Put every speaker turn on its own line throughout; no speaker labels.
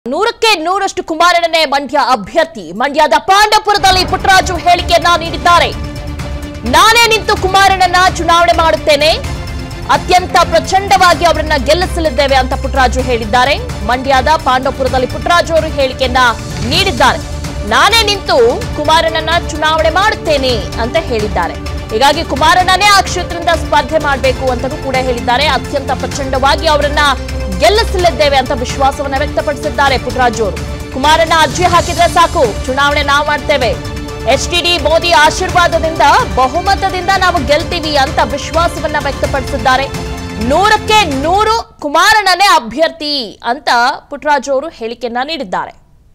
ನೂರಕ್ಕೆ ನೂರಷ್ಟು ಕುಮಾರಣ್ಣನೇ ಮಂಡ್ಯ ಅಭ್ಯರ್ಥಿ ಮಂಡ್ಯದ ಪಾಂಡಪುರದಲ್ಲಿ ಪುಟ್ಟರಾಜು ಹೇಳಿಕೆಯನ್ನ ನೀಡಿದ್ದಾರೆ ನಾನೇ ನಿಂತು ಕುಮಾರಣ್ಣನ ಚುನಾವಣೆ ಮಾಡುತ್ತೇನೆ ಅತ್ಯಂತ ಪ್ರಚಂಡವಾಗಿ ಅವರನ್ನ ಗೆಲ್ಲಿಸಲಿದ್ದೇವೆ ಅಂತ ಪುಟ್ಟರಾಜು ಹೇಳಿದ್ದಾರೆ ಮಂಡ್ಯದ ಪಾಂಡವಪುರದಲ್ಲಿ ಪುಟ್ಟರಾಜು ಅವರು ಹೇಳಿಕೆಯನ್ನ ನೀಡಿದ್ದಾರೆ ನಾನೇ ನಿಂತು ಕುಮಾರಣ್ಣನ ಚುನಾವಣೆ ಮಾಡುತ್ತೇನೆ ಅಂತ ಹೇಳಿದ್ದಾರೆ ಹೀಗಾಗಿ ಕುಮಾರಣ್ಣನೇ ಆ ಕ್ಷೇತ್ರದಿಂದ ಸ್ಪರ್ಧೆ ಮಾಡಬೇಕು ಅಂತಲೂ ಕೂಡ ಹೇಳಿದ್ದಾರೆ ಅತ್ಯಂತ ಪ್ರಚಂಡವಾಗಿ ಅವರನ್ನ ಗೆಲ್ಲಿಸಲಿದ್ದೇವೆ ಅಂತ ವಿಶ್ವಾಸವನ್ನ ವ್ಯಕ್ತಪಡಿಸಿದ್ದಾರೆ ಪುಟ್ಟರಾಜು ಅವರು ಕುಮಾರಣ್ಣ ಅರ್ಜಿ ಹಾಕಿದ್ರೆ ಸಾಕು ಚುನಾವಣೆ ನಾವು ಮಾಡ್ತೇವೆ ಎಚ್ ಡಿ ಮೋದಿ ಆಶೀರ್ವಾದದಿಂದ ಬಹುಮತದಿಂದ ನಾವು ಗೆಲ್ತೀವಿ ಅಂತ ವಿಶ್ವಾಸವನ್ನ ವ್ಯಕ್ತಪಡಿಸಿದ್ದಾರೆ ನೂರಕ್ಕೆ ನೂರು ಕುಮಾರಣ್ಣನೇ ಅಭ್ಯರ್ಥಿ ಅಂತ ಪುಟ್ಟರಾಜು ಅವರು ಹೇಳಿಕೆಯನ್ನ ನೀಡಿದ್ದಾರೆ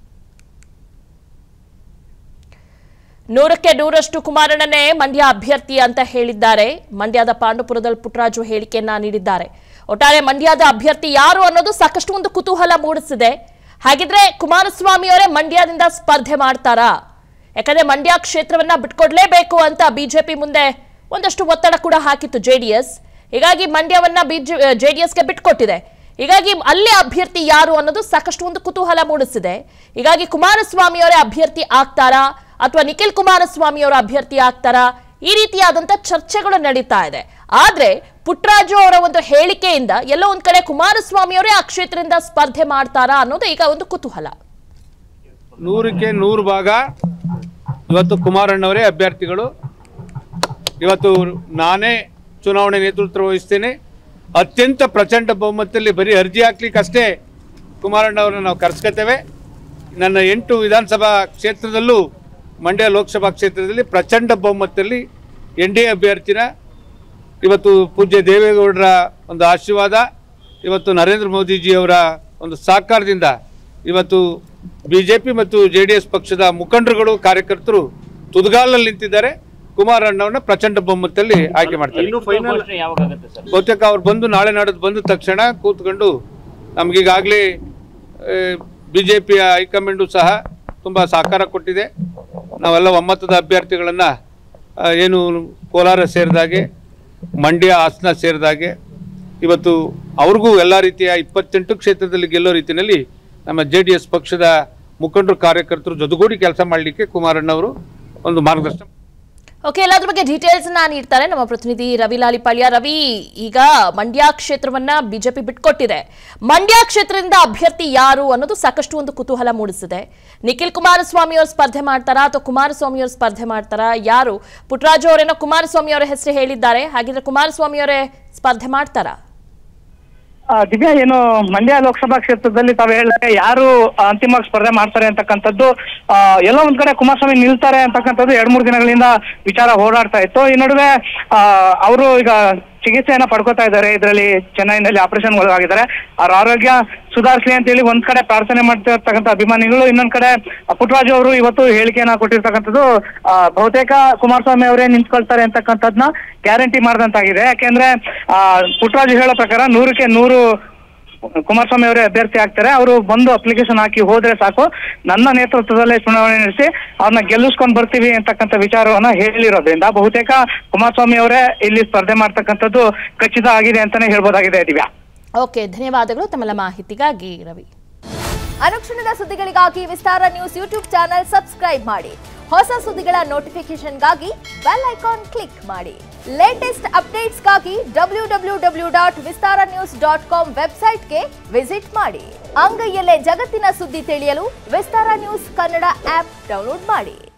ನೂರಕ್ಕೆ ನೂರಷ್ಟು ಕುಮಾರಣ್ಣನೇ ಮಂಡ್ಯ ಅಭ್ಯರ್ಥಿ ಅಂತ ಹೇಳಿದ್ದಾರೆ ಮಂಡ್ಯದ ಪಾಂಡುಪುರದಲ್ಲಿ ಪುಟ್ಟರಾಜು ಹೇಳಿಕೆಯನ್ನ ನೀಡಿದ್ದಾರೆ ಒಟ್ಟಾರೆ ಮಂಡ್ಯದ ಅಭ್ಯರ್ಥಿ ಯಾರು ಅನ್ನೋದು ಸಾಕಷ್ಟು ಒಂದು ಕುತೂಹಲ ಮೂಡಿಸಿದೆ ಹಾಗಿದ್ರೆ ಕುಮಾರಸ್ವಾಮಿ ಅವರೇ ಮಂಡ್ಯದಿಂದ ಸ್ಪರ್ಧೆ ಮಾಡ್ತಾರಾ ಯಾಕಂದ್ರೆ ಮಂಡ್ಯ ಕ್ಷೇತ್ರವನ್ನ ಬಿಟ್ಕೊಡ್ಲೇಬೇಕು ಅಂತ ಬಿಜೆಪಿ ಮುಂದೆ ಒಂದಷ್ಟು ಒತ್ತಡ ಕೂಡ ಹಾಕಿತ್ತು ಜೆಡಿಎಸ್ ಹೀಗಾಗಿ ಮಂಡ್ಯವನ್ನ ಜೆಡಿಎಸ್ಗೆ ಬಿಟ್ಕೊಟ್ಟಿದೆ ಹೀಗಾಗಿ ಅಲ್ಲಿ ಅಭ್ಯರ್ಥಿ ಯಾರು ಅನ್ನೋದು ಸಾಕಷ್ಟು ಒಂದು ಕುತೂಹಲ ಮೂಡಿಸಿದೆ ಹೀಗಾಗಿ ಕುಮಾರಸ್ವಾಮಿ ಅವರೇ ಅಭ್ಯರ್ಥಿ ಆಗ್ತಾರಾ ಅಥವಾ ನಿಖಿಲ್ ಕುಮಾರಸ್ವಾಮಿ ಅವರ ಅಭ್ಯರ್ಥಿ ಆಗ್ತಾರಾ ಈ ರೀತಿಯಾದಂತ ಚರ್ಚೆಗಳು ನಡೀತಾ ಇದೆ ಆದ್ರೆ ಪುಟ್ಟರಾಜು ಅವರ ಒಂದು ಹೇಳಿಕೆಯಿಂದ ಎಲ್ಲೋ ಒಂದ್ ಕಡೆ ಕುಮಾರಸ್ವಾಮಿ ಅವರೇ ಆ ಕ್ಷೇತ್ರದಿಂದ ಸ್ಪರ್ಧೆ ಮಾಡ್ತಾರಾ ಅನ್ನೋದು ಈಗ ಒಂದು ಕುತೂಹಲ
ನೂರಕ್ಕೆ ನೂರು ಭಾಗ ಇವತ್ತು ಕುಮಾರಣ್ಣವರೇ ಅಭ್ಯರ್ಥಿಗಳು ಇವತ್ತು ನಾನೇ ಚುನಾವಣೆ ನೇತೃತ್ವ ವಹಿಸ್ತೇನೆ ಅತ್ಯಂತ ಪ್ರಚಂಡ ಬಹುಮತದಲ್ಲಿ ಬರೀ ಅರ್ಜಿ ಹಾಕ್ಲಿಕ್ಕಷ್ಟೇ ಕುಮಾರಣ್ಣವರನ್ನ ನಾವು ಕರೆಸ್ಕೊತೇವೆ ನನ್ನ ಎಂಟು ವಿಧಾನಸಭಾ ಕ್ಷೇತ್ರದಲ್ಲೂ ಮಂಡ್ಯ ಲೋಕಸಭಾ ಕ್ಷೇತ್ರದಲ್ಲಿ ಪ್ರಚಂಡ ಬಹುಮತದಲ್ಲಿ ಎನ್ ಡಿ ಎ ಅಭ್ಯರ್ಥಿನ ಇವತ್ತು ಪೂಜ್ಯ ದೇವೇಗೌಡರ ಒಂದು ಆಶೀರ್ವಾದ ಇವತ್ತು ನರೇಂದ್ರ ಮೋದಿಜಿಯವರ ಒಂದು ಸಹಕಾರದಿಂದ ಇವತ್ತು ಬಿ ಜೆ ಪಿ ಮತ್ತು ಜೆ ಡಿ ಎಸ್ ಪಕ್ಷದ ಮುಖಂಡರುಗಳು ಕಾರ್ಯಕರ್ತರು ತುದಿಗಾಲಲ್ಲಿ ನಿಂತಿದ್ದಾರೆ ಕುಮಾರಣ್ಣವನ್ನ ಪ್ರಚಂಡ ಬಹುಮತದಲ್ಲಿ ಆಯ್ಕೆ ಮಾಡ್ತಾರೆ
ಇನ್ನು ಫೈನಲ್ ಯಾವಾಗ ಆಗುತ್ತೆ ಸರ್
ಬಹುತೇಕ ಅವ್ರು ಬಂದು ನಾಳೆ ನಾಡದ್ದು ಬಂದ ತಕ್ಷಣ ಕೂತ್ಕೊಂಡು ನಮಗೀಗಾಗಲೇ ಬಿ ಜೆ ಪಿಯ ಹೈಕಮಾಂಡು ಸಹ ತುಂಬ ಸಹಕಾರ ಕೊಟ್ಟಿದೆ ನಾವೆಲ್ಲ ಒಮ್ಮತದ ಅಭ್ಯರ್ಥಿಗಳನ್ನು ಏನು ಕೋಲಾರ ಸೇರಿದಾಗೆ ಮಂಡ್ಯ ಹಾಸನ ಸೇರಿದಾಗೆ ಇವತ್ತು ಅವ್ರಿಗೂ ಎಲ್ಲ ರೀತಿಯ ಇಪ್ಪತ್ತೆಂಟು ಕ್ಷೇತ್ರದಲ್ಲಿ ಗೆಲ್ಲೋ ರೀತಿಯಲ್ಲಿ ನಮ್ಮ ಜೆ ಡಿ ಎಸ್ ಪಕ್ಷದ ಮುಖಂಡರು ಕಾರ್ಯಕರ್ತರು ಜೊತೆಗೂಡಿ ಕೆಲಸ ಮಾಡಲಿಕ್ಕೆ ಕುಮಾರಣ್ಣವರು ಒಂದು ಮಾರ್ಗದರ್ಶನ
ಓಕೆ ಎಲ್ಲದ್ರ ಬಗ್ಗೆ ಡೀಟೇಲ್ಸ್ ಅನ್ನ ನೀಡ್ತಾರೆ ನಮ್ಮ ಪ್ರತಿನಿಧಿ ರವಿ ಲಾಲಿಪಾಳ್ಯ ರವಿ ಈಗ ಮಂಡ್ಯ ಕ್ಷೇತ್ರವನ್ನ ಬಿಜೆಪಿ ಬಿಟ್ಕೊಟ್ಟಿದೆ ಮಂಡ್ಯ ಕ್ಷೇತ್ರದಿಂದ ಅಭ್ಯರ್ಥಿ ಯಾರು ಅನ್ನೋದು ಸಾಕಷ್ಟು ಒಂದು ಕುತೂಹಲ ಮೂಡಿಸಿದೆ ನಿಖಿಲ್ ಕುಮಾರಸ್ವಾಮಿ ಅವರು ಸ್ಪರ್ಧೆ ಮಾಡ್ತಾರಾ ಅಥವಾ ಕುಮಾರಸ್ವಾಮಿ ಅವರು ಸ್ಪರ್ಧೆ ಮಾಡ್ತಾರಾ ಯಾರು ಪುಟ್ಟರಾಜು ಅವರೇನೋ ಕುಮಾರಸ್ವಾಮಿ ಅವರ ಹೆಸರು ಹೇಳಿದ್ದಾರೆ ಹಾಗಿದ್ರೆ ಕುಮಾರಸ್ವಾಮಿ ಅವರೇ ಸ್ಪರ್ಧೆ ಮಾಡ್ತಾರಾ
ಆ, ದಿವ್ಯಾ ಏನು ಮಂಡ್ಯ ಲೋಕಸಭಾ ಕ್ಷೇತ್ರದಲ್ಲಿ ತಾವು ಹೇಳಿದ್ರೆ ಯಾರು ಅಂತಿಮವಾಗಿ ಸ್ಪರ್ಧೆ ಮಾಡ್ತಾರೆ ಅಂತಕ್ಕಂಥದ್ದು ಆ, ಎಲ್ಲೋ ಒಂದ್ ಕಡೆ ಕುಮಾರಸ್ವಾಮಿ ನಿಲ್ತಾರೆ ಅಂತಕ್ಕಂಥದ್ದು ಎರಡ್ ಮೂರು ದಿನಗಳಿಂದ ವಿಚಾರ ಓಡಾಡ್ತಾ ಇತ್ತು ಈ ನಡುವೆ ಅವರು ಈಗ ಚಿಕಿತ್ಸೆಯನ್ನ ಪಡ್ಕೋತಾ ಇದ್ದಾರೆ ಇದರಲ್ಲಿ ಚೆನ್ನೈನಲ್ಲಿ ಆಪರೇಷನ್ ಒಳಗಾಗಿದ್ದಾರೆ ಅವ್ರ ಆರೋಗ್ಯ ಸುಧಾರಿಸಲಿ ಅಂತ ಹೇಳಿ ಒಂದ್ ಕಡೆ ಪ್ರಾರ್ಥನೆ ಮಾಡ್ತಾ ಇರ್ತಕ್ಕಂಥ ಅಭಿಮಾನಿಗಳು ಇನ್ನೊಂದ್ ಕಡೆ ಪುಟ್ಟರಾಜು ಅವರು ಇವತ್ತು ಹೇಳಿಕೆಯನ್ನ ಕೊಟ್ಟಿರ್ತಕ್ಕಂಥದ್ದು ಆ, ಬಹುತೇಕ ಕುಮಾರಸ್ವಾಮಿ ಅವರೇ ನಿಂತ್ಕೊಳ್ತಾರೆ ಅಂತಕ್ಕಂಥದ್ನ ಗ್ಯಾರಂಟಿ ಮಾಡಿದಂತಾಗಿದೆ ಯಾಕೆಂದ್ರೆ ಆ, ಪುಟ್ಟರಾಜು ಹೇಳೋ ಪ್ರಕಾರ ನೂರಕ್ಕೆ ನೂರು ಕುಮಾರಸ್ವಾಮಿ ಅವರೇ ಅಭ್ಯರ್ಥಿ ಆಗ್ತಾರೆ ಅವರು ಬಂದು ಅಪ್ಲಿಕೇಶನ್ ಹಾಕಿ ಹೋದ್ರೆ ಸಾಕು ನನ್ನ ನೇತೃತ್ವದಲ್ಲೇ ಚುನಾವಣೆ ನಡೆಸಿ ಅವ್ರನ್ನ ಗೆಲ್ಲಿಸ್ಕೊಂಡ್ ಬರ್ತೀವಿ ಅಂತಕ್ಕಂಥ ವಿಚಾರವನ್ನ ಹೇಳಿರೋದ್ರಿಂದ ಬಹುತೇಕ ಕುಮಾರಸ್ವಾಮಿ ಅವರೇ ಇಲ್ಲಿ ಸ್ಪರ್ಧೆ ಮಾಡ್ತಕ್ಕಂಥದ್ದು ಖಚಿತ ಆಗಿದೆ ಅಂತಾನೆ ಹೇಳ್ಬೋದಾಗಿದೆ ದಿವ್ಯಾ
ಓಕೆ ಧನ್ಯವಾದಗಳು ತಮ್ಮೆಲ್ಲ ಮಾಹಿತಿಗಾಗಿ ರವಿ
ಅನುಕ್ಷಣದ ಸುದ್ದಿಗಳಿಗಾಗಿ Vistara news YouTube channel subscribe ಮಾಡಿ ಹೊಸ ಸುದ್ದಿಗಳ ನೋಟಿಫಿಕೇಶನ್ಗಾಗಿ ಬೆಲ್ ಐಕಾನ್ ಕ್ಲಿಕ್ ಮಾಡಿ ಲೇಟೆಸ್ಟ್ ಅಪ್ಡೇಟ್ಸ್ಗಾಗಿ W W W dot Vistara news dot com ವೆಬ್ಸೈಟ್ಗೆ ವಿಸಿಟ್ ಮಾಡಿ ಅಂಗೈಯಲ್ಲೇ ಜಗತ್ತಿನ ಸುದ್ದಿ ತಿಳಿಯಲು Vistara news Kannada app download ಮಾಡಿ